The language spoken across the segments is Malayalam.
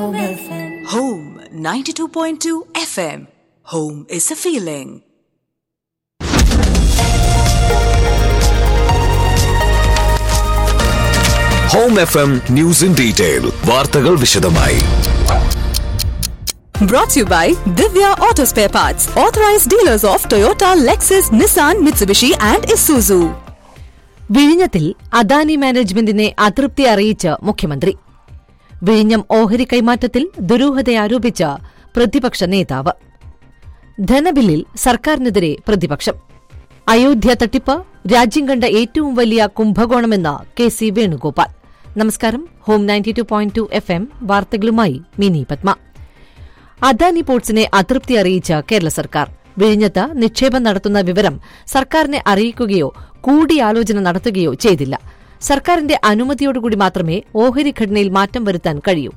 Home 92.2 FM. Home is a feeling. Home F M news in detail വാർത്തകൾ വിശദമായി Brought to you by Divya Auto Spare Parts, authorized dealers of Toyota, Lexus, Nissan, Mitsubishi, and Isuzu. വിഴിഞ്ഞത്തിൽ Adani മാനേജ്മെന്റിനെ അതൃപ്തി അറിയിച്ച് മുഖ്യമന്ത്രി വിഴിഞ്ഞം ഓഹരി കൈമാറ്റത്തിൽ ദുരൂഹതയാരോപിച്ച് പ്രതിപക്ഷ നേതാവ് ധനബില്ലിൽ സർക്കാരിനെതിരെ പ്രതിപക്ഷം അയോധ്യ തട്ടിപ്പ് രാജ്യം കണ്ട ഏറ്റവും വലിയ കുംഭകോണമെന്ന് കെ സി വേണുഗോപാൽ നമസ്കാരം Home ninety two point two F M വാർത്തകളുമായി മിനി പത്മ അദാനി പോർട്സിനെ അതൃപ്തി അറിയിച്ച കേരള സർക്കാർ വിഴിഞ്ഞത്ത് നിക്ഷേപം നടത്തുന്ന വിവരം സർക്കാരിനെ അറിയിക്കുകയോ കൂടിയാലോചന നടത്തുകയോ ചെയ്തില്ല സർക്കാരിന്റെ അനുമതിയോടുകൂടി മാത്രമേ ഓഹരി ഘടനയിൽ മാറ്റം വരുത്താൻ കഴിയൂ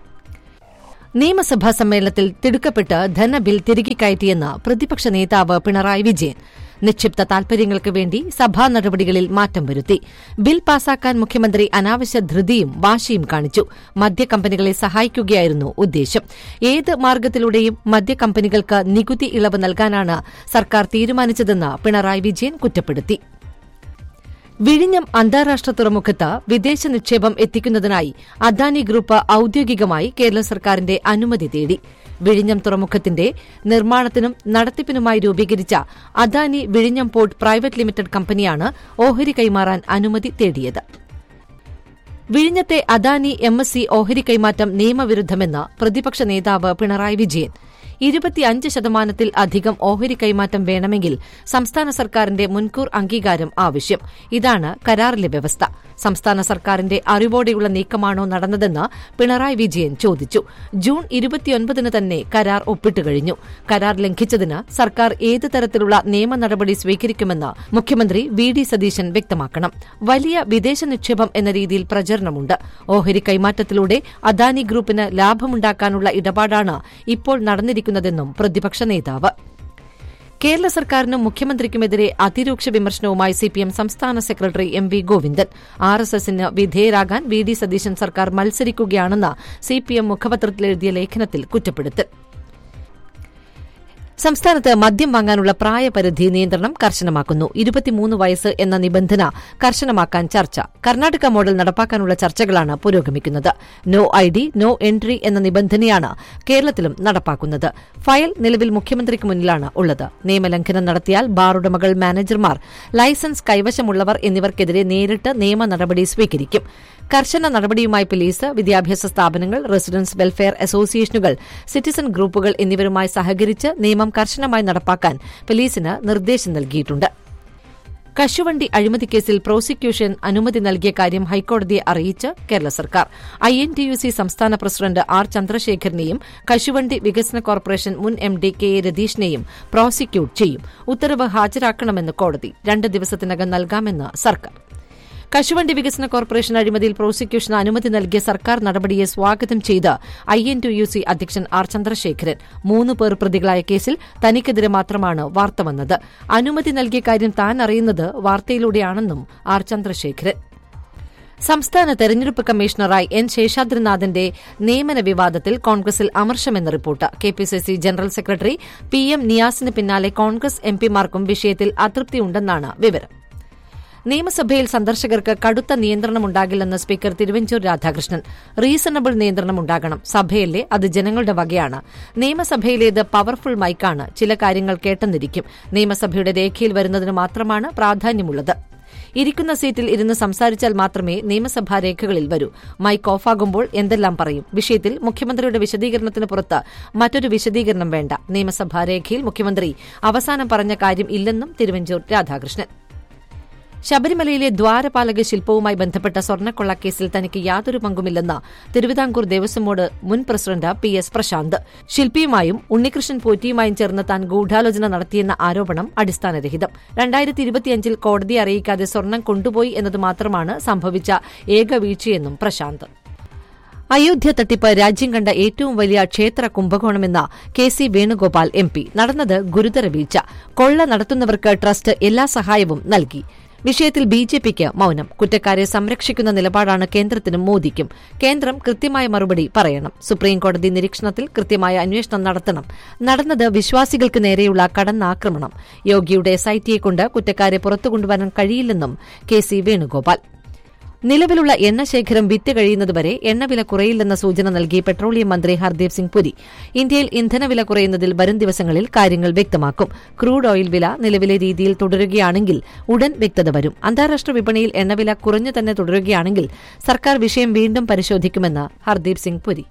നിയമസഭാ സമ്മേളനത്തിൽ തിടുക്കപ്പെട്ട് ധനബിൽ തിരികെ കയറ്റിയെന്ന് പ്രതിപക്ഷ നേതാവ് പിണറായി വിജയൻ നിക്ഷിപ്ത താൽപര്യങ്ങൾക്ക് വേണ്ടി സഭാ നടപടികളിൽ മാറ്റം വരുത്തി ബിൽ പാസാക്കാൻ മുഖ്യമന്ത്രി അനാവശ്യ ധൃതിയും വാശിയും കാണിച്ചു മദ്യകമ്പനികളെ സഹായിക്കുകയായിരുന്നു ഉദ്ദേശം ഏത് മാർഗത്തിലൂടെയും മദ്യകമ്പനികൾക്ക് നികുതി ഇളവ് നൽകാനാണ് സർക്കാർ തീരുമാനിച്ചതെന്ന് പിണറായി വിജയൻ കുറ്റപ്പെടുത്തി വിഴിഞ്ഞം അന്താരാഷ്ട്ര തുറമുഖത്ത് വിദേശ നിക്ഷേപം എത്തിക്കുന്നതിനായി അദാനി ഗ്രൂപ്പ് ഔദ്യോഗികമായി കേരള സർക്കാരിന്റെ അനുമതി തേടി വിഴിഞ്ഞം തുറമുഖത്തിന്റെ നിർമ്മാണത്തിനും നടത്തിപ്പിനുമായി രൂപീകരിച്ച അദാനി വിഴിഞ്ഞം പോർട്ട് പ്രൈവറ്റ് ലിമിറ്റഡ് കമ്പനിയാണ് ഓഹരി കൈമാറാൻ അനുമതി തേടിയത് വിഴിഞ്ഞത്തെ അദാനി എം എസ് സി ഓഹരി കൈമാറ്റം നിയമവിരുദ്ധമെന്ന് പ്രതിപക്ഷ നേതാവ് പിണറായി വിജയൻ ഇരുപത്തിയഞ്ച് ശതമാനത്തിൽ അധികം ഓഹരി കൈമാറ്റം വേണമെങ്കിൽ സംസ്ഥാന സർക്കാരിന്റെ മുൻകൂർ അംഗീകാരം ആവശ്യം ഇതാണ് കരാറിലെ വ്യവസ്ഥ സംസ്ഥാന സർക്കാരിന്റെ അറിവോടെയുള്ള നീക്കമാണോ നടന്നതെന്ന് പിണറായി വിജയൻ ചോദിച്ചു ജൂൺ ഇരുപത്തിയൊൻപതിന് തന്നെ കരാർ ഒപ്പിട്ട് കഴിഞ്ഞു കരാർ ലംഘിച്ചതിന് സർക്കാർ ഏത് തരത്തിലുള്ള നിയമ നടപടി സ്വീകരിക്കുമെന്ന് മുഖ്യമന്ത്രി വി ഡി സതീശൻ വ്യക്തമാക്കണം വലിയ വിദേശ നിക്ഷേപം എന്ന രീതിയിൽ പ്രചരണമുണ്ട് ഓഹരി കൈമാറ്റത്തിലൂടെ അദാനി ഗ്രൂപ്പിന് ലാഭമുണ്ടാക്കാനുള്ള ഇടപാടാണ് ഇപ്പോൾ നടന്നിരിക്കുന്നതെന്നും പ്രതിപക്ഷ നേതാവ് കേരള സർക്കാരിനും മുഖ്യമന്ത്രിക്കുമെതിരെ അതിരൂക്ഷ വിമർശനവുമായി സിപിഎം സംസ്ഥാന secretary M V Govindan R S എസിന് വിധേയരാകാൻ വി ഡി സതീശൻ സർക്കാർ മത്സരിക്കുകയാണെന്ന് സിപിഎം മുഖപത്രത്തിലെഴുതിയ ലേഖനത്തിൽ കുറ്റപ്പെടുത്തൽ സംസ്ഥാനത്ത് മദ്യം വാങ്ങാനുള്ള പ്രായപരിധി നിയന്ത്രണം കർശനമാക്കുന്നു ഇരുപത്തിമൂന്ന് വയസ്സ് എന്ന നിബന്ധന കർശനമാക്കാൻ ചർച്ച കർണാടക മോഡൽ നടപ്പാക്കാനുള്ള ചർച്ചകളാണ് പുരോഗമിക്കുന്നത് no I D no entry എന്ന നിബന്ധനയാണ് കേരളത്തിലും നടപ്പാക്കുന്നത് ഫയൽ നിലവിൽ മുഖ്യമന്ത്രിക്ക് മുന്നിലാണ് ഉള്ളത് നിയമലംഘനം നടത്തിയാൽ ബാർ ഉടമകൾ മാനേജർമാർ ലൈസൻസ് കൈവശമുള്ളവർ എന്നിവർക്കെതിരെ നേരിട്ട് നിയമ നടപടി സ്വീകരിക്കും കർശന നടപടിയുമായി പോലീസ് വിദ്യാഭ്യാസ സ്ഥാപനങ്ങൾ റെസിഡൻസ് വെൽഫെയർ അസോസിയേഷനുകൾ സിറ്റിസൺ ഗ്രൂപ്പുകൾ എന്നിവരുമായി സഹകരിച്ച് നിയമം കർശനമായി നടപ്പാക്കാൻ പോലീസിന് നിർദ്ദേശം നൽകിയിട്ടുണ്ട് കശുവണ്ടി അഴിമതി കേസിൽ പ്രോസിക്യൂഷൻ അനുമതി നൽകിയ കാര്യം ഹൈക്കോടതിയെ അറിയിച്ച് കേരള സർക്കാർ I N T U C സംസ്ഥാന പ്രസിഡന്റ് ആർ ചന്ദ്രശേഖരനെയും കശുവണ്ടി വികസന കോർപ്പറേഷൻ മുൻ എം ഡി കെ എ രതീഷിനെയും പ്രോസിക്യൂട്ട് ചെയ്യും ഉത്തരവ് ഹാജരാക്കണമെന്ന് കോടതി രണ്ട് ദിവസത്തിനകം നൽകാമെന്ന് സർക്കാർ കശുവണ്ടി വികസന കോർപ്പറേഷൻ അഴിമതിയിൽ പ്രോസിക്യൂഷന് അനുമതി നൽകിയ സർക്കാർ നടപടിയെ സ്വാഗതം ചെയ്ത് I N T U C അധ്യക്ഷൻ ആർ ചന്ദ്രശേഖരൻ മൂന്ന് പേർ പ്രതികളായ കേസിൽ തനിക്കെതിരെ മാത്രമാണ് വാർത്ത വന്നത് അനുമതി നൽകിയ കാര്യം താൻ അറിയുന്നത് വാർത്തയിലൂടെയാണെന്നും ആർ ചന്ദ്രശേഖരൻ സംസ്ഥാന തെരഞ്ഞെടുപ്പ് കമ്മീഷണറായി എൻ ശേഷാദ്രിനാഥിന്റെ നിയമന വിവാദത്തിൽ കോൺഗ്രസിൽ അമർഷമെന്ന report KPCC general secretary P M നിയാസിന് പിന്നാലെ കോൺഗ്രസ് എംപിമാർക്കും വിഷയത്തിൽ അതൃപ്തിയുണ്ടെന്നാണ് വിവരം നിയമസഭയിൽ സന്ദർശകർക്ക് കടുത്ത നിയന്ത്രണമുണ്ടാകില്ലെന്ന് സ്പീക്കർ തിരുവഞ്ചൂർ രാധാകൃഷ്ണൻ റീസണബിൾ നിയന്ത്രണമുണ്ടാകണം സഭയല്ലേ അത് ജനങ്ങളുടെ വകയാണ് നിയമസഭയിലേത് പവർഫുൾ മൈക്കാണ് ചില കാര്യങ്ങൾ കേട്ടെന്നിരിക്കും നിയമസഭയുടെ രേഖയിൽ വരുന്നതിന് മാത്രമാണ് പ്രാധാന്യമുള്ളത് ഇരിക്കുന്ന സീറ്റിൽ ഇരുന്ന് സംസാരിച്ചാൽ മാത്രമേ നിയമസഭാ രേഖകളിൽ വരൂ മൈക്ക് ഓഫാകുമ്പോൾ എന്തെല്ലാം പറയും വിഷയത്തിൽ മുഖ്യമന്ത്രിയുടെ വിശദീകരണത്തിന് പുറത്ത് മറ്റൊരു വിശദീകരണം വേണ്ട നിയമസഭാ രേഖയിൽ മുഖ്യമന്ത്രി അവസാനം പറഞ്ഞ കാര്യം ഇല്ലെന്നും തിരുവഞ്ചൂർ രാധാകൃഷ്ണൻ ശബരിമലയിലെ ദ്വാരപാലക ശില്പവുമായി ബന്ധപ്പെട്ട സ്വർണ്ണക്കൊള്ള കേസിൽ തനിക്ക് യാതൊരു പങ്കുമില്ലെന്ന് തിരുവിതാംകൂർ ദേവസ്വം ബോർഡ് മുൻ പ്രസിഡന്റ് പി എസ് പ്രശാന്ത് ശില്പിയുമായും ഉണ്ണികൃഷ്ണൻ പോറ്റിയുമായും ചേർന്ന് താൻ ഗൂഢാലോചന നടത്തിയെന്ന ആരോപണം അടിസ്ഥാനരഹിതം രണ്ടായിരത്തി ഇരുപത്തിയഞ്ചിൽ കോടതിയെ അറിയിക്കാതെ സ്വർണം കൊണ്ടുപോയി എന്നത് മാത്രമാണ് സംഭവിച്ച ഏക വീഴ്ചയെന്നും പ്രശാന്ത് അയോധ്യ തട്ടിപ്പ് രാജ്യം കണ്ട ഏറ്റവും വലിയ ക്ഷേത്ര കുംഭകോണമെന്ന K C Venugopal M P നടന്നത് ഗുരുതര വീഴ്ച കൊള്ള നടത്തുന്നവർക്ക് ട്രസ്റ്റ് എല്ലാ സഹായവും നൽകി വിഷയത്തിൽ ബി ജെ പിക്ക് മൌനം കുറ്റക്കാരെ സംരക്ഷിക്കുന്ന നിലപാടാണ് കേന്ദ്രത്തിനും മോദിക്കും കേന്ദ്രം കൃത്യമായ മറുപടി പറയണം സുപ്രീംകോടതി നിരീക്ഷണത്തിൽ കൃത്യമായ അന്വേഷണം നടത്തണം നടന്നത് വിശ്വാസികൾക്ക് നേരെയുള്ള കടന്നാക്രമണം യോഗിയുടെ എസ്ഐടിയെ കൊണ്ട് കുറ്റക്കാരെ പുറത്തുകൊണ്ടുവരാൻ കഴിയില്ലെന്നും കെ സി വേണുഗോപാൽ നിലവിലുള്ള എണ്ണശേഖരം വിറ്റ് കഴിയുന്നതുവരെ എണ്ണവില കുറയില്ലെന്ന സൂചന നൽകി പെട്രോളിയം മന്ത്രി ഹർദീപ് സിംഗ് പുരി ഇന്ത്യയിൽ ഇന്ധനവില കുറയുന്നതിൽ വരും ദിവസങ്ങളിൽ കാര്യങ്ങൾ വ്യക്തമാക്കും ക്രൂഡ് ഓയിൽ വില നിലവിലെ രീതിയിൽ തുടരുകയാണെങ്കിൽ ഉടൻ വ്യക്തത വരും അന്താരാഷ്ട്ര വിപണിയിൽ എണ്ണവില കുറഞ്ഞു തന്നെ തുടരുകയാണെങ്കിൽ സർക്കാർ വിഷയം വീണ്ടും പരിശോധിക്കുമെന്ന് ഹർദീപ് സിംഗ് പുരി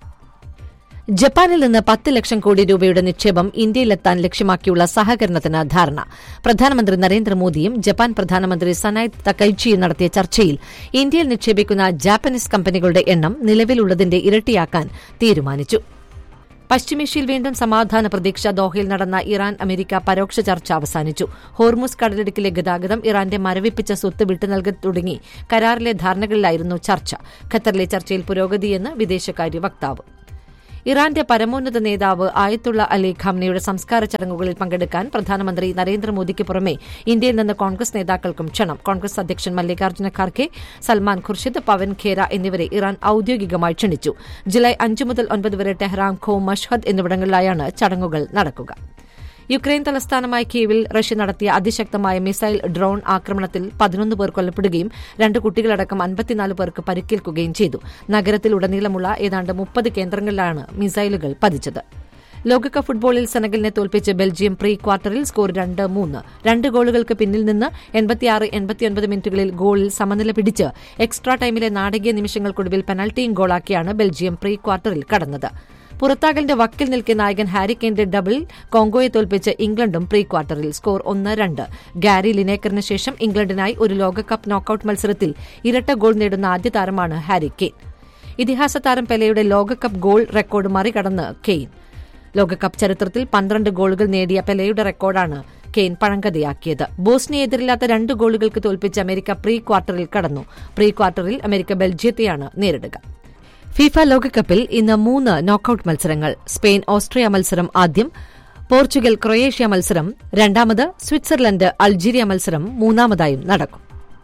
ജപ്പാനിൽ നിന്ന് പത്ത് ലക്ഷം കോടി രൂപയുടെ നിക്ഷേപം ഇന്ത്യയിലെത്താൻ ലക്ഷ്യമാക്കിയുള്ള സഹകരണത്തിന് ധാരണ പ്രധാനമന്ത്രി നരേന്ദ്രമോദിയും ജപ്പാൻ പ്രധാനമന്ത്രി സനായ് തക്കൈച്ചിയും നടത്തിയ ചർച്ചയിൽ ഇന്ത്യയിൽ നിക്ഷേപിക്കുന്ന ജാപ്പനീസ് കമ്പനികളുടെ എണ്ണം നിലവിലുള്ളതിന്റെ ഇരട്ടിയാക്കാൻ തീരുമാനിച്ചു പശ്ചിമേഷ്യയിൽ വീണ്ടും സമാധാന പ്രതീക്ഷ ദോഹയിൽ നടന്ന ഇറാൻ അമേരിക്ക പരോക്ഷ ചർച്ച അവസാനിച്ചു ഹോർമുസ് കടലിടുക്കിലെ ഗതാഗതം ഇറാന്റെ മരവിപ്പിച്ച സ്വത്ത് വിട്ടുനൽകി തുടങ്ങി കരാറിലെ ധാരണകളിലായിരുന്നു ചർച്ച ഖത്തറിലെ ചർച്ചയിൽ പുരോഗതിയെന്ന് വിദേശകാര്യ വക്താവ് ഇറാന്റെ പരമോന്നത നേതാവ് ആയത്തുള്ള അലി ഖാംനയുടെ സംസ്കാര ചടങ്ങുകളിൽ പങ്കെടുക്കാൻ പ്രധാനമന്ത്രി നരേന്ദ്രമോദിക്ക് പുറമെ ഇന്ത്യയിൽ നിന്ന് കോൺഗ്രസ് നേതാക്കൾക്കും ക്ഷണം കോൺഗ്രസ് അധ്യക്ഷൻ മല്ലികാർജ്ജുന ഖാർഗെ സൽമാൻ ഖുർഷിദ് പവൻ ഖേര എന്നിവരെ ഇറാൻ ഔദ്യോഗികമായി ക്ഷണിച്ചു ജൂലൈ അഞ്ച് മുതൽ ഒൻപത് വരെ ടെഹ്റാൻ ഖോ മഷ്ഹദ് എന്നിവിടങ്ങളിലായാണ് ചടങ്ങുകൾ നടക്കുക യുക്രൈൻ തലസ്ഥാനമായ കീവിൽ റഷ്യ നടത്തിയ അതിശക്തമായ മിസൈൽ ഡ്രോൺ ആക്രമണത്തിൽ പതിനൊന്ന് പേർ കൊല്ലപ്പെടുകയും രണ്ട് കുട്ടികളടക്കം അൻപത്തിനാല് പേർക്ക് പരിക്കേൽക്കുകയും ചെയ്തു നഗരത്തിൽ ഉടനീളമുള്ള ഏതാണ്ട് മുപ്പത് കേന്ദ്രങ്ങളിലാണ് മിസൈലുകൾ പതിച്ചത് ലോകകപ്പ് ഫുട്ബോളിൽ സെനഗലിനെ തോൽപ്പിച്ച് ബെൽജിയം പ്രീ ക്വാർട്ടറിൽ സ്കോർ രണ്ട് മൂന്ന് രണ്ട് ഗോളുകൾക്ക് പിന്നിൽ നിന്ന് എൺപത്തിയാറ് എൺപത്തിയൊൻപത് മിനിറ്റുകളിൽ ഗോളിൽ സമനില പിടിച്ച് എക്സ്ട്രാ ടൈമിലെ നാടകീയ നിമിഷങ്ങൾക്കൊടുവിൽ പെനൽറ്റിയും ഗോളാക്കിയാണ് ബെൽജിയം പ്രീ ക്വാർട്ടറിൽ കടന്നത് പുറത്താകലിന്റെ വക്കിൽ നിൽക്കുന്ന നായകൻ ഹാരി കെയിന്റെ ഡബിൾ കോങ്കോയെ തോൽപ്പിച്ച് ഇംഗ്ലണ്ടും പ്രീ ക്വാർട്ടറിൽ സ്കോർ ഒന്ന് രണ്ട് ഗാരി ലിനേക്കറിന് ശേഷം ഇംഗ്ലണ്ടിനായി ഒരു ലോകകപ്പ് നോക്കൌട്ട് മത്സരത്തിൽ ഇരട്ട ഗോൾ നേടുന്ന ആദ്യ താരമാണ് ഹാരി കെയ്ൻ ഇതിഹാസ താരം പെലയുടെ ലോകകപ്പ് ഗോൾ റെക്കോർഡ് മറികടന്ന് കെയ്ൻ ലോകകപ്പ് ചരിത്രത്തിൽ പന്ത്രണ്ട് ഗോളുകൾ നേടിയ പെലയുടെ റെക്കോർഡാണ് കെയ്ൻ പഴങ്കഥയാക്കിയത് ബോസ്നിയെ എതിരില്ലാത്ത രണ്ട് ഗോളുകൾക്ക് തോൽപ്പിച്ച് അമേരിക്ക പ്രീ ക്വാർട്ടറിൽ കടന്നു പ്രീ ക്വാർട്ടറിൽ അമേരിക്ക ബെൽജിയത്തെയാണ് നേരിടുക ഫിഫ ലോകകപ്പിൽ ഇന്ന് മൂന്ന് നോക്കൌട്ട് മത്സരങ്ങൾ സ്പെയിൻ ഓസ്ട്രിയ മത്സരം ആദ്യം പോർച്ചുഗൽ ക്രൊയേഷ്യ മത്സരം രണ്ടാമത് സ്വിറ്റ്സർലൻഡ് അൾജീരിയ മത്സരം മൂന്നാമതായും നടക്കും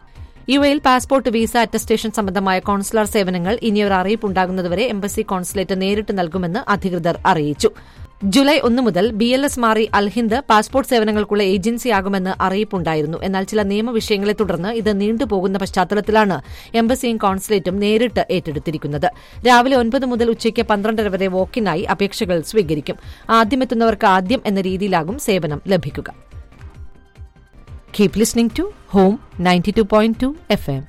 യു എയിൽ പാസ്പോർട്ട് വിസ അറ്റസ്റ്റേഷൻ സംബന്ധമായ കോൺസുലർ സേവനങ്ങൾ ഇനിയൊരു അറിയിപ്പ് ഉണ്ടാകുന്നതുവരെ എംബസി കോൺസുലേറ്റ് നേരിട്ട് നൽകുമെന്ന് അധികൃതർ അറിയിച്ചു ജൂലൈ ഒന്ന് മുതൽ ബി എൽ എസ് മാറി അൽഹിന്ദ് പാസ്പോർട്ട് സേവനങ്ങൾക്കുള്ള ഏജൻസിയാകുമെന്ന് അറിയിപ്പുണ്ടായിരുന്നു എന്നാൽ ചില നിയമവിഷയങ്ങളെ തുടർന്ന് ഇത് നീണ്ടുപോകുന്ന പശ്ചാത്തലത്തിലാണ് എംബസിയും കോൺസുലേറ്റും നേരിട്ട് ഏറ്റെടുത്തിരിക്കുന്നത് രാവിലെ ഒൻപത് മുതൽ ഉച്ചയ്ക്ക് പന്ത്രണ്ടര വരെ വോക്കിനായി അപേക്ഷകൾ സ്വീകരിക്കും ആദ്യമെത്തുന്നവർക്ക് ആദ്യം എന്ന രീതിയിലാകും സേവനം ലഭിക്കുക keep listening to Home ninety two point two F M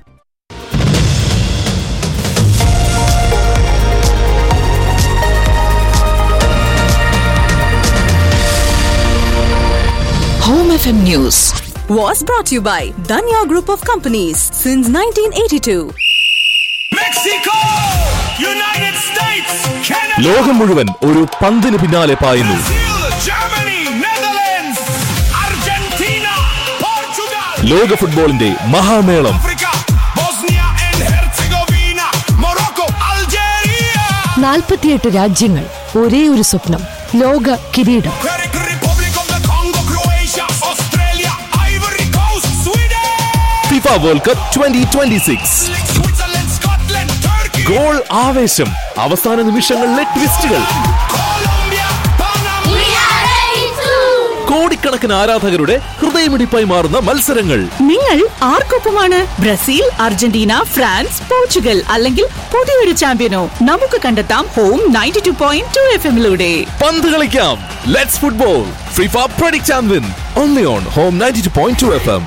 Home FM News was brought to you by Danya Group of Companies since 1982. Mexico! United States! Canada! ലോകം മുഴുവൻ ഒരു പന്തിന് പിന്നാലെ പായുന്നു Brazil! Germany! Netherlands! Argentina! Portugal! ലോക ഫുട്ബോളിന്റെ മഹാമേളം Africa! Bosnia and Herzegovina! Morocco! Algeria! നാൽപ്പത്തിയെട്ട് രാജ്യങ്ങൾ ഒരേ ഒരു സ്വപ്നം ലോക കിരീടം Czech Republic of the Congo! Croatia! Australia! Ivory Coast! Sweden! FIFA World Cup twenty twenty six Switzerland! Scotland! Turkey! ഗോൾ ആവേശം അവസാന നിമിഷങ്ങളിലെ ട്വിസ്റ്റുകൾ Colombia! Panama! കോടിക്കണക്കിന് ആരാധകരുടെ ഹൃദയമിടിപ്പായി മാറുന്ന മത്സരങ്ങൾ നിങ്ങൾ ആർക്കൊപ്പമാണ് ബ്രസീൽ അർജന്റീന ഫ്രാൻസ് പോർച്ചുഗൽ അല്ലെങ്കിൽ പുതിയൊരു ചാമ്പ്യനോ നമുക്ക് കണ്ടെത്താം Home ninety two point two F എമ്മിലൂടെ പന്ത് കളിക്കാം let's football FIFA predict and win only on Home ninety two point two F M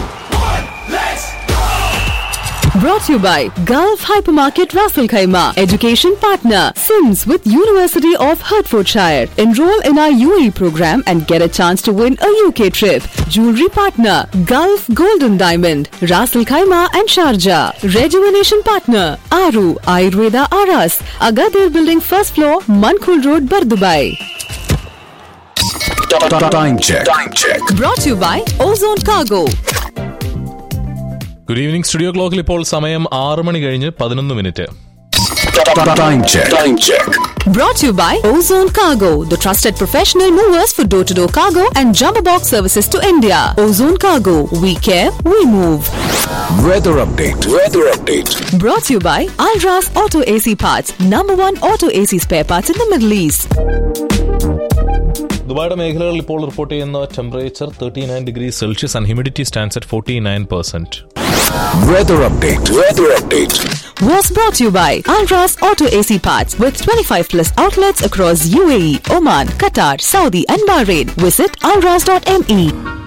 Brought to you by Gulf Hypermarket Raffle Khaima, education partner, Sims with University of Hertfordshire. Enroll in our UAE program and get a chance to win a UK trip. Jewelry partner, Gulf Golden Diamond, Raffle Khaima and Sharjah. Rejuvenation partner, Aru Ayurveda Aras, Agadir Building first floor, Mankul Road, Bardubai. Time check. Time check. Brought to you by Ozone Cargo. Good evening studio ക്ലോക്കിൽ ഇപ്പോൾ സമയം ആറ് മണി കഴിഞ്ഞ് പതിനൊന്ന് minute Time check. Time check. Brought to you by Ozone Cargo, the trusted professional movers for door to door cargo and jumbo box services to India. Ozone Cargo, we care, we move. Weather update. Weather update. Brought to you by Alras Auto AC Parts, number one auto AC spare parts in the Middle East. ദുബായുടെ മേഖലകളിൽ ഇപ്പോൾ റിപ്പോർട്ട് ചെയ്യുന്ന temperature thirty nine degree Celsius and humidity stands at forty nine percent Weather update. Weather update. Was brought to you by Alras Auto AC Parts with 25 plus outlets across UAE, Oman, Qatar, Saudi, and Bahrain. Visit alras.me.